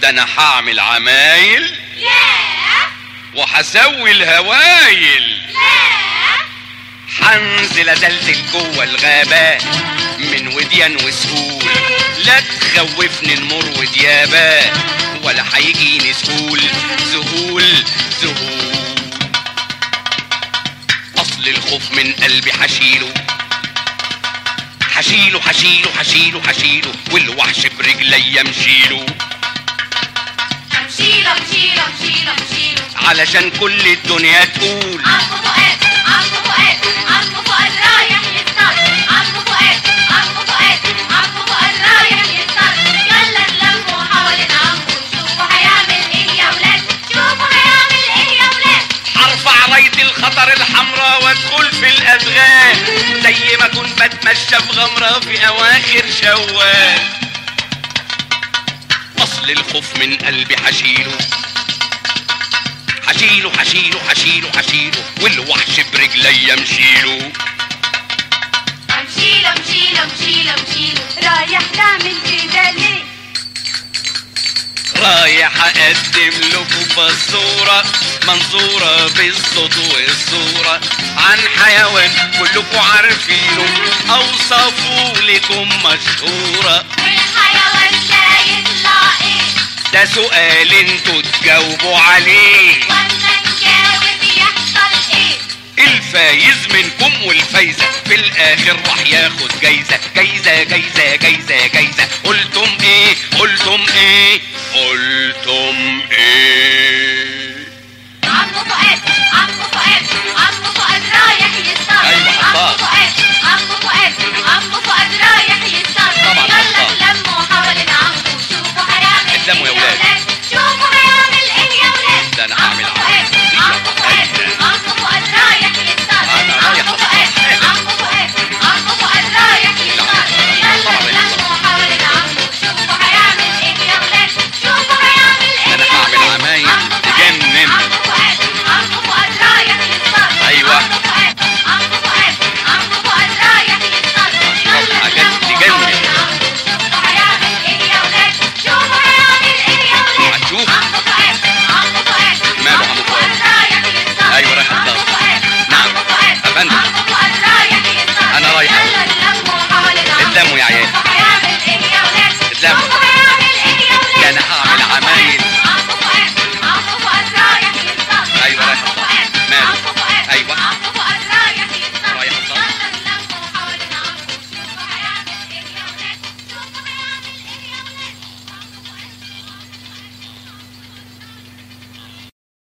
ده انا هعمل عمايل لا وهسوي الهوايل لا حنزل ازلزل جوه الغابات من وديان وسهول لا تخوفني نمر وديابات ولا هيجيني سهول ذهول ذهول اصل الخوف من قلبي حشيله حشيله حشيله حشيله حشيله والوحش برجلي مشيله امشيله امشيله امشيله امشيله علشان كل الدنيا تقول عمو فؤاد عمو فؤاد عمو فؤاد رايح يصطاد عمو فؤاد عمو فؤاد عمو فؤاد رايح يصطاد يلا نلموا حوالين عمو شوفوا هيعمل ايه يا ولاد شوفوا هيعمل ايه يا ولاد هرفع راية الخطر الحمراء وادخل في الادغال زي ما كنت بتمشى في غمرة في اواخر شوال اصل الخوف من قلبي حشيله حشيله حشيله حشيله حشيله والوحش برجلي مشيله امشيله امشيله امشيله امشيله رايح تعمل كده ليه رايح اقدم لكم فزورة منظورة بالصوت والصورة عن حيوان كلكم عارفينه اوصفه لكم مشهورة والحيوان ده يطلع ايه ده سؤال انتوا تجاوبوا عليه واما نجاوب يحصل ايه الفايز منكم والفايزة في الاخر راح ياخد جايزة جايزة جايزة جايزة جايزة قلتم ايه قلتم ايه